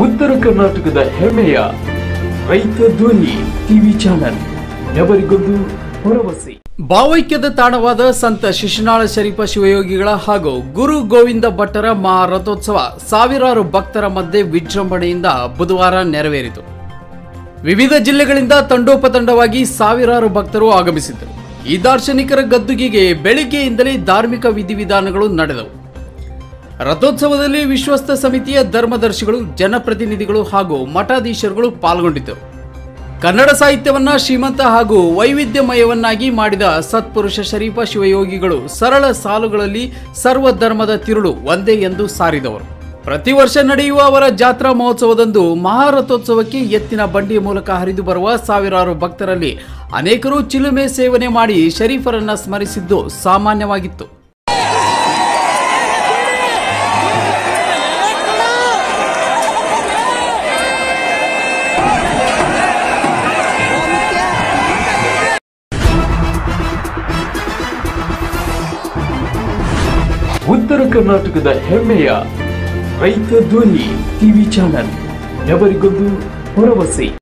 ಉತ್ತರ ಕರ್ನಾಟಕದ ಹೆಮ್ಮೆಯ ರೈತ ಧ್ವನಿ ಟಿವಿ ಚಾನಲ್ ಎವರಿಗೊಂದು ಭರವಸೆ ಭಾವೈಕ್ಯದ ತಾಣವಾದ ಸಂತ ಶಿಶುನಾಳ ಶರೀಫ ಶಿವಯೋಗಿಗಳ ಹಾಗೂ ಗುರು ಗೋವಿಂದ ಭಟ್ಟರ ಮಹಾರಥೋತ್ಸವ ಸಾವಿರಾರು ಭಕ್ತರ ಮಧ್ಯೆ ವಿಜೃಂಭಣೆಯಿಂದ ಬುಧವಾರ ನೆರವೇರಿತು ವಿವಿಧ ಜಿಲ್ಲೆಗಳಿಂದ ತಂಡೋಪತಂಡವಾಗಿ ಸಾವಿರಾರು ಭಕ್ತರು ಆಗಮಿಸಿದ್ದರು ಈ ದಾರ್ಶನಿಕರ ಗದ್ದುಗೆಗೆ ಬೆಳಿಗ್ಗೆಯಿಂದಲೇ ಧಾರ್ಮಿಕ ವಿಧಿವಿಧಾನಗಳು ನಡೆದವು ರಥೋತ್ಸವದಲ್ಲಿ ವಿಶ್ವಸ್ತ ಸಮಿತಿಯ ಧರ್ಮದರ್ಶಿಗಳು ಜನಪ್ರತಿನಿಧಿಗಳು ಹಾಗೂ ಮಠಾಧೀಶರುಗಳು ಪಾಲ್ಗೊಂಡಿದ್ದರು ಕನ್ನಡ ಸಾಹಿತ್ಯವನ್ನ ಶ್ರೀಮಂತ ಹಾಗೂ ವೈವಿಧ್ಯಮಯವನ್ನಾಗಿ ಮಾಡಿದ ಸತ್ಪುರುಷ ಶರೀಫ ಶಿವಯೋಗಿಗಳು ಸರಳ ಸಾಲುಗಳಲ್ಲಿ ಸರ್ವ ಧರ್ಮದ ತಿರುಳು ಒಂದೇ ಎಂದು ಸಾರಿದವರು ಪ್ರತಿ ವರ್ಷ ನಡೆಯುವ ಅವರ ಜಾತ್ರಾ ಮಹೋತ್ಸವದಂದು ಮಹಾರಥೋತ್ಸವಕ್ಕೆ ಎತ್ತಿನ ಬಂಡಿಯ ಮೂಲಕ ಹರಿದು ಬರುವ ಸಾವಿರಾರು ಭಕ್ತರಲ್ಲಿ ಅನೇಕರು ಚಿಲುಮೆ ಸೇವನೆ ಮಾಡಿ ಶರೀಫರನ್ನ ಸ್ಮರಿಸಿದ್ದು ಸಾಮಾನ್ಯವಾಗಿತ್ತು ಉತ್ತರ ಕರ್ನಾಟಕದ ಹೆಮ್ಮೆಯ ರೈತ ಧ್ವನಿ ಟಿವಿ ಚಾನಲ್ ಎವರಿಗೊಂದು ಭರವಸೆ